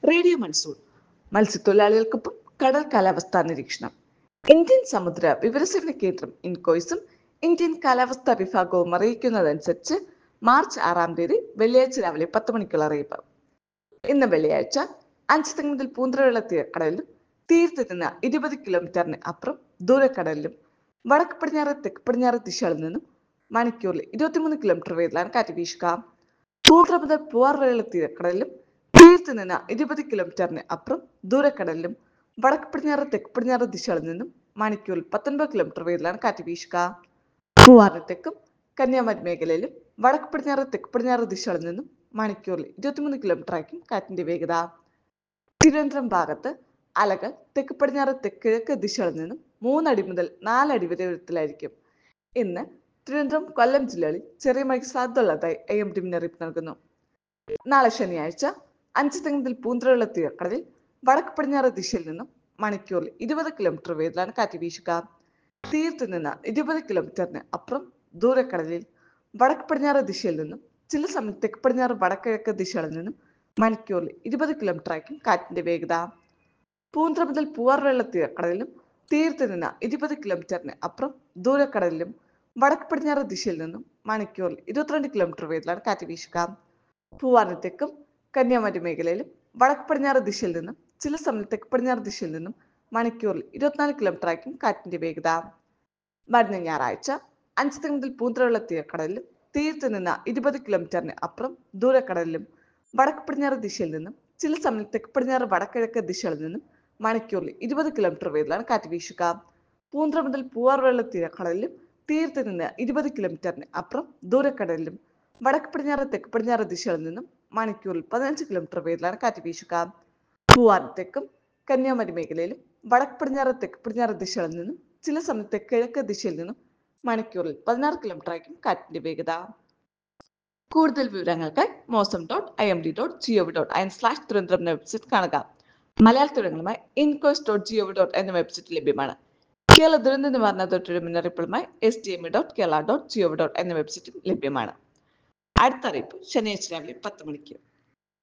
radio monsoon മത്സ്യത്തൊഴിലാളികൾക്കൊപ്പം കടൽ കാലാവസ്ഥാ നിരീക്ഷണം ഇന്ത്യൻ സമുദ്ര വിവരസേവന കേന്ദ്രം ഇൻകോയ്സും ഇന്ത്യൻ കാലാവസ്ഥാ വിഭാഗവും അറിയിക്കുന്നതനുസരിച്ച് മാർച്ച് ആറാം തീയതി വെള്ളിയാഴ്ച രാവിലെ പത്ത് മണിക്കുള്ള അറിയിപ്പ് ഇന്ന് വെള്ളിയാഴ്ച അഞ്ച് മുതൽ പൂന്തറയുള്ള തീരക്കടലിലും തീരത്ത് നിന്ന് ഇരുപത് കിലോമീറ്ററിന് അപ്പുറം ദൂരക്കടലിലും വടക്ക് പടിഞ്ഞാറ് തെക്ക് പടിഞ്ഞാറ് ദിശകളിൽ നിന്നും മണിക്കൂറിൽ ഇരുപത്തിമൂന്ന് കിലോമീറ്റർ വേഗത്തിലാണ് കാറ്റ് വീശുക പൂന്തറ മുതൽ പൂവാർ വരെയുള്ള തീരക്കടലിലും തീരത്ത് നിന്ന് ഇരുപത് കിലോമീറ്ററിന് അപ്പുറം ദൂരക്കടലിലും വടക്ക് പടിഞ്ഞാറ് തെക്ക് പടിഞ്ഞാറ് ദിശകളിൽ നിന്നും മണിക്കൂറിൽ പത്തൊൻപത് കിലോമീറ്റർ വേഗത്തിലാണ് കാറ്റ് വീശുക പൂവാറിന് തെക്കും കന്യാകുമാരി മേഖലയിലും വടക്ക് പടിഞ്ഞാറ് തെക്ക് പടിഞ്ഞാറ് ദിശകളിൽ നിന്നും മണിക്കൂറിൽ ഇരുപത്തിമൂന്ന് കിലോമീറ്റർ ആയിരിക്കും കാറ്റിന്റെ വേഗത തിരുവനന്തപുരം ഭാഗത്ത് അലകൾ തെക്ക് പടിഞ്ഞാറ് തെക്ക് കിഴക്ക് ദിശകളിൽ നിന്നും മൂന്നടി മുതൽ നാലടി വരെ ഉയരത്തിലായിരിക്കും ഇന്ന് തിരുവനന്തപുരം കൊല്ലം ജില്ലകളിൽ ചെറിയ മഴയ്ക്ക് സാധ്യതയുള്ളതായി ഐ എം ഡി മുന്നറിയിപ്പ് നൽകുന്നു നാളെ ശനിയാഴ്ച അഞ്ച് തെങ്ങ് മുതൽ പൂന്തറയുള്ള തീരക്കടലിൽ വടക്ക് പടിഞ്ഞാറ് ദിശയിൽ നിന്നും മണിക്കൂറിൽ ഇരുപത് കിലോമീറ്റർ വേഗത്തിലാണ് കാറ്റ് വീശുക തീരത്ത് നിന്ന് ഇരുപത് കിലോമീറ്ററിന് അപ്പുറം ദൂരക്കടലിൽ വടക്ക് പടിഞ്ഞാറ് ദിശയിൽ നിന്നും ചില സമയം തെക്ക് പടിഞ്ഞാറ് വടക്കിഴക്ക് ദിശകളിൽ നിന്നും മണിക്കൂറിൽ ഇരുപത് കിലോമീറ്റർ ആയിരിക്കും കാറ്റിന്റെ വേഗത പൂന്തറ മുതൽ പൂവാർ വെള്ള തീരക്കടലിലും തീരത്ത് നിന്ന് ഇരുപത് കിലോമീറ്ററിന് അപ്പുറം ദൂരക്കടലിലും വടക്ക് പടിഞ്ഞാറ് ദിശയിൽ നിന്നും മണിക്കൂറിൽ ഇരുപത്തിരണ്ട് കിലോമീറ്റർ വേഗത്തിലാണ് കാറ്റ് വീശുക പൂവാറിന് തെക്കും കന്യാകുമാരി മേഖലയിലും വടക്ക് പടിഞ്ഞാറ് ദിശയിൽ നിന്നും ചില സമയം തെക്ക് പടിഞ്ഞാറ് ദിശയിൽ നിന്നും മണിക്കൂറിൽ ഇരുപത്തിനാല് കിലോമീറ്റർ ആയിരിക്കും കാറ്റിന്റെ വേഗത വരുന്ന ഞായറാഴ്ച അഞ്ച് തെങ്ങ് മുതൽ പൂന്തറയുള്ള തീരക്കടലിലും തീരത്ത് നിന്ന് ഇരുപത് കിലോമീറ്ററിന് അപ്പുറം ദൂരക്കടലിലും വടക്ക് പടിഞ്ഞാറ് ദിശയിൽ നിന്നും ചില സമയം തെക്ക് പടിഞ്ഞാറ് വടക്കിഴക്ക് ദിശകളിൽ നിന്നും മണിക്കൂറിൽ ഇരുപത് കിലോമീറ്റർ വേഗത്തിലാണ് കാറ്റ് വീശുക പൂന്തറ മുതൽ പൂവാർ വെള്ള തീരക്കടലിലും തീരത്ത് നിന്ന് ഇരുപത് കിലോമീറ്ററിന് അപ്പുറം ദൂരക്കടലിലും വടക്ക് പടിഞ്ഞാറ് തെക്ക് പടിഞ്ഞാറ് ദിശകളിൽ നിന്നും മണിക്കൂറിൽ പതിനഞ്ച് കിലോമീറ്റർ വേഗത്തിലാണ് കാറ്റ് വീശുക പൂവാറിന് തെക്കും കന്യാകുമാരി മേഖലയിലും വടക്ക് പടിഞ്ഞാറ് തെക്ക് പടിഞ്ഞാറ് ദിശകളിൽ നിന്നും ചില സമയത്ത് കിഴക്ക് ദിശയിൽ നിന്നും മണിക്കൂറിൽ പതിനാറ് കിലോമീറ്റർ ആയിരിക്കും കാറ്റിന്റെ വേഗത കൂടുതൽ വിവരങ്ങൾക്കായി Mausam dot I M D dot gov dot I N slash Thiruvananthapuram എന്ന വെബ്സൈറ്റ് കാണുക മലയാള തുടങ്ങളുമായി ഇൻകോസ് ഡോട്ട് ജിഒവി ഡോട്ട് എന്ന വെബ്സൈറ്റ് ലഭ്യമാണ് കേരള ദുരന്ത നിവാരണ അതോറിറ്റിയുടെ മുന്നറിയിപ്പുകളുമായി S D M A dot Kerala dot gov dot എന്ന വെബ്സൈറ്റും ലഭ്യമാണ് അടുത്ത അറിയിപ്പ് ശനിയാഴ്ച രാവിലെ പത്ത് മണിക്ക്